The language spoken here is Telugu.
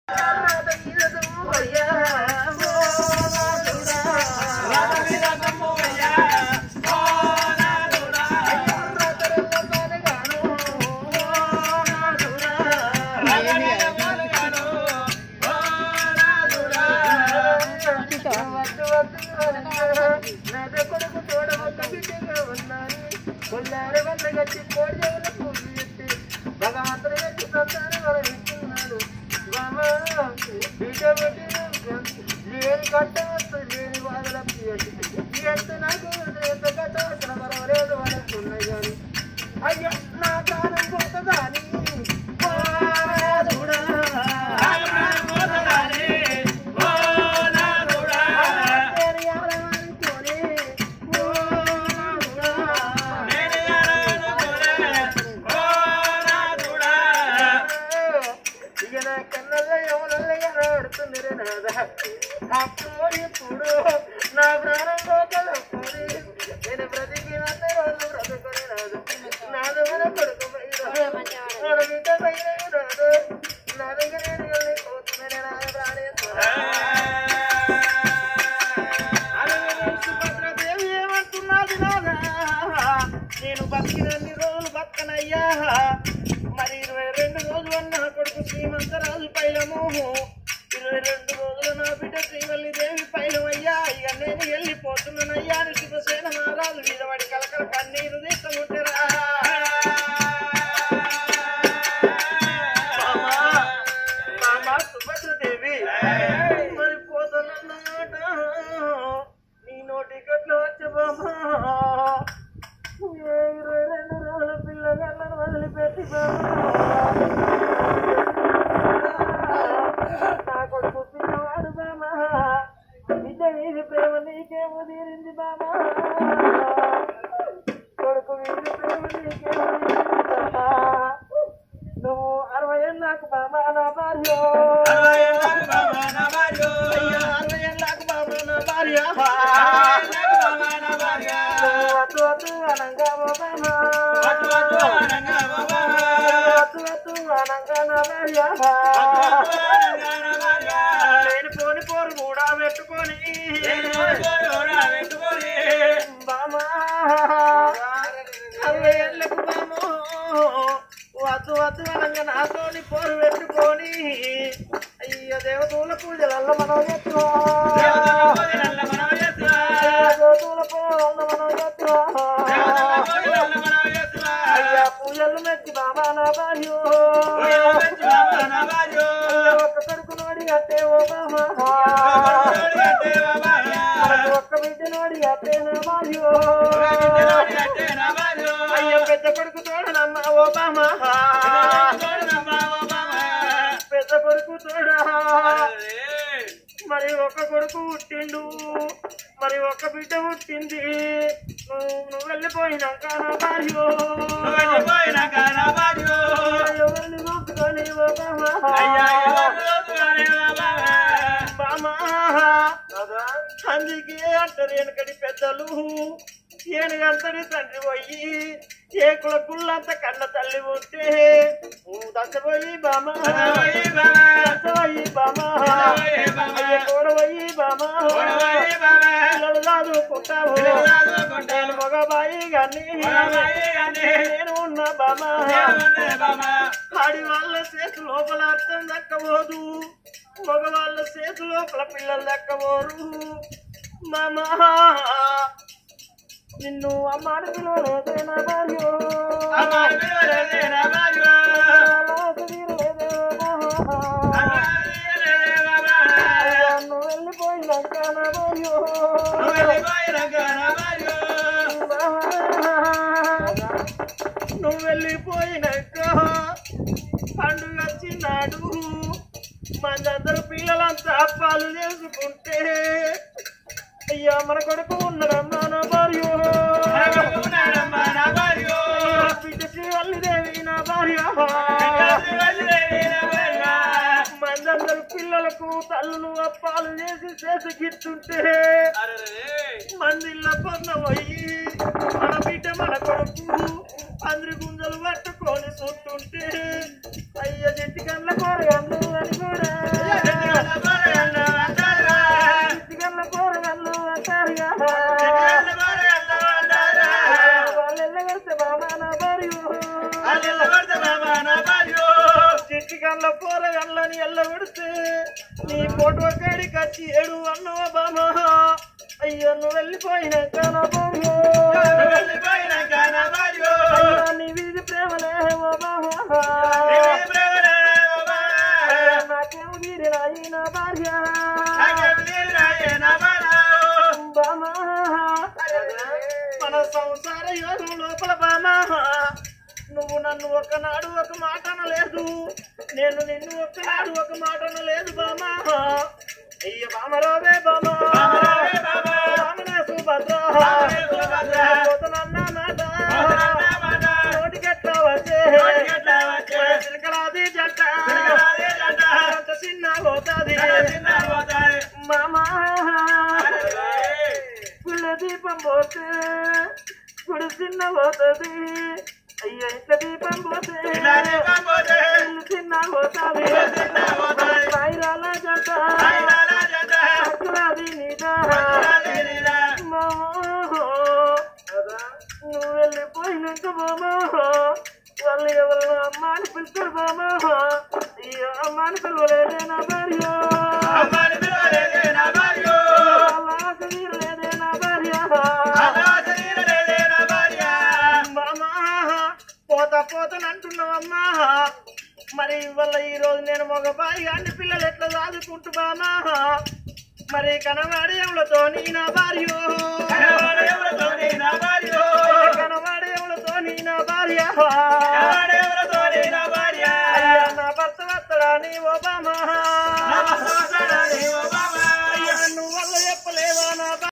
భగవంతుడు వచ్చి సంతానం వరమిస్తున్నాడు లేని కట్టవచ్చు లేని బాధలకి ఎంత నాకు ఎంత కట్టవచ్చిన పర్వాలేదు వాళ్ళకి ఉన్నాయి కానీ అయ్యో నా ప్రాణం పోతుందా అని పోరాదుడా. నేను ఎవరనుకోని పోరాదుడా. ఇక నా కన్నల్లో ఎవరల్లో ఎలాడుతుందిరే నాదా అప్పుడు ఇప్పుడు నా ప్రాణం పోకలప్పుడు నేను బ్రతికినంత రోజు బ్రతుకుని నాదు నాదు మన కొడుకు మన బిడ్డ పైన నాదు నా దగ్గర నేను వెళ్ళిపోతున్నాను నా ప్రాణేశ్వర సుభద్రదేవి ఏమంటున్నది నాదా నేను బతికినన్ని రోజులు బతకనయ్యా మరి ఇరవై రెండు రోజులు అన్న కొడుకు శ్రీమంతరాజు పైలము ఇరవై రెండు రోజులు నా బిడ్డ శ్రీవల్లి దేవి పైలమయ్యా ఇక నేను వెళ్ళిపోతున్నానయ్యా అని శుభసేన మహారాజు మీద వాడి కలకల కన్నీరు తీసుకుంటారా మామా సుభద్రదేవి మరి పోతానన్నమాట నీ నోటి కట్లు వచ్చే బామా ఏ ఇరవై రెండు రోజుల పిల్లగాళ్ళను వదిలిపెట్టి బామా నా కొడుకు పిల్లవాడు బామా బిడ్డ వీధి ప్రేమ నీకేమో తీరింది బామా కొడుకు వీధి ప్రేమ నీకేమో తీరింది బామా నువ్వు అరవై ఏళ్ళకు బామా నా భార్య అయ్యా అరవై ఏళ్ళకు బామా నా భార్య నువ్వు వద్దు వద్దు అనంగా ఓ బామా వద్దు వద్దు అనంగా నా భార్య లేని పోని పోరు కూడా పెట్టుకొని బామా అరవై ఏళ్ళకు బామో వద్దు వద్దు అనగా నాతోని పోరు పెట్టుకొని అయ్యో దేవతూల పూజలల్ల మనం ఎత్తుకో దేవతూల పూజలల్ల మనం ఎత్తుకో అయ్యా పూజలు మెచ్చి బాబా నా భార్య ఒక్క కొడుకు నోడి అట్టే ఓ బామా మనకు ఒక్క బిడ్డ నోడి అట్టే నా భార్య అయ్యో పెద్ద కొడుకు తోడనమ్మా ఓ బామా పెద్ద కొడుకు తోడా మరి ఒక కొడుకు పుట్టిండు మరి ఒక బిడ్డ పుట్టింది నువ్వు నువ్వు వెళ్ళిపోయినాక నా భార్య ఎవరిని చూసుకొని ఓ బామా బామా అందుకే అంటారు వెనకడి పెద్దలు ఏనుగంతని తండ్రి పోయి ఏ కుల కుళ్ళంత కన్న తల్లి ఉంటే నువ్వు దశపోయి బామా దశపోయి బామా అయ్య కోడవయి బామా పిల్లలు చదువుకుంటావు నేను మగబాయి గాని నేను ఉన్న బామా ఆడి వాళ్ళ చేతి లోపల అర్థం దక్కబోదు మగవాళ్ళ చేతి లోపల పిల్లలు దక్కబోరు మామా నిన్ను అమ్మాడు పిలవలేదే నా భార్య అలాగ తీరలేదే మామా. అయ్యా, నువ్వు వెళ్ళిపోయినాక నా భార్య నువ్వు వెళ్ళిపోయినాక పండుగ వచ్చినాడు మందందరూ పిల్లలంతా అప్పాలు చేసుకుంటే అయ్యా మన కొడుకు ఉన్నాడమ్మా నా భార్య బిడ్డ శ్రీవల్లిదేవి నా భార్య మందందరూ పిల్లలకు తల్లులు అప్పాలు చేసి చేసికిస్తుంటే మందిళ్ళ పొన్నమయ్యి మన బిడ్డ మన కొడుకు అందరి గుంజలు పట్టుకొని చుట్టుంటే అయ్య చెట్టి కళ్ళ కోరగండు అని కూడా అని ఎల్లగొడితే నీ ఫోటో కాడికి వచ్చి ఏడు అన్నవ బామ అయ్యో నువ్వు వెళ్ళిపోయినాక నా బామ్మ అయ్యో నీ వీధి ప్రేమలేవో బామ నాకేం వీరినాయి నా భార్య బామ మన సంసార యోగం లోపల బామ నువ్వు నన్ను ఒకనాడు ఒక మాట అనలేదు నేను నిన్ను ఒక్కనాడు ఒక మాట అనలేదు బామ అయ్య బామరావే బామ బామరావే బామ. బామనే సుభద్ర బామనే సుభద్ర. పోతనన్న మాట పోతనన్న మాట. నోటికెట్లా వచ్చే నోటికెట్లా వచ్చే. చిలకలాది జంట చిలకలాది జంట. అంత చిన్న పోతాది మామా పుల్ల దీపం పోతే గుడి చిన్న పోతుంది అయ్యో ఇంట్లో దీపం పోతే ఇల్లు చిన్న పోతుంది ఇల్లు చిన్న పోతాది. సాయిరాల జంట అక్కులాది నీడ మామా నువ్వు వెళ్ళిపోయినాక మామా వాళ్ళు ఎవరు అమ్మ అని పిలుస్తారు మామా అయ్యో అమ్మ అని పిలవలేదే నా భార్య వాళ్ళ ఆశ తీరలేదే నా భార్య మామా పోత పోతనంటున్నావమ్మా మరి వల్ల ఈ రోజు నేను మగ బాయి అన్ని పిల్లలు ఎట్లా చదువుకుంటూ బామా మరి కనవాడేవులతో నీ నా భార్య కనవాడేవులతో నీ నా భార్య